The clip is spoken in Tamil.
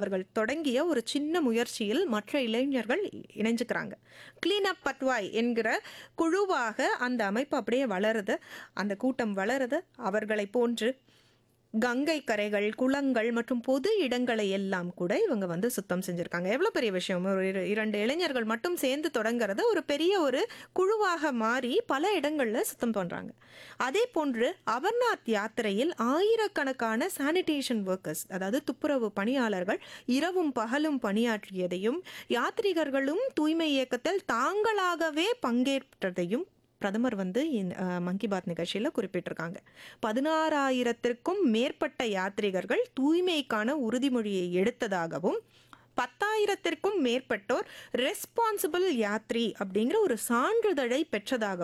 அவர்கள் தொடங்கிய ஒரு சின்ன முயற்சியில் மற்ற இளைஞர்கள் இணைஞ்சுக்கிறாங்க கிளீன் அப் பட்வாய் என்கிற குழுவாக அந்த அமைப்பு அப்படியே வளருது அந்த கூட்டம் வளருது அவர்களை போன்று கங்கை கரைகள் குளங்கள் மற்றும் பொது இடங்களை எல்லாம் கூட இவங்க வந்து சுத்தம் செஞ்சுருக்காங்க எவ்வளோ பெரிய விஷயம் ஒரு இரு- இரண்டு இளைஞர்கள் மட்டும் சேர்ந்து தொடங்குறது ஒரு பெரிய ஒரு குழுவாக மாறி பல இடங்களில் சுத்தம் பண்ணுறாங்க அதே போன்று அமர்நாத் யாத்திரையில் ஆயிரக்கணக்கான சானிடேஷன் ஒர்க்கர்ஸ் அதாவது துப்புரவு பணியாளர்கள் இரவும் பகலும் பணியாற்றியதையும் யாத்ரீகர்களும் தூய்மை இயக்கத்தில் தாங்களாகவே பங்கேற்றதையும் பிரதமர் வந்து இந்த மங்கி பாத் நிகழ்ச்சியில் குறிப்பிட்டிருக்காங்க பதினாறாயிரத்திற்கும் மேற்பட்ட யாத்ரீகர்கள் தூய்மைக்கான உறுதிமொழியை எடுத்ததாகவும் பத்தாயிரத்திற்கும் மேற்பட்டோர் ரெஸ்பான்சிபிள் யாத்ரி அப்படிங்கிற ஒரு சான்றிதழை பெற்றதாகவும்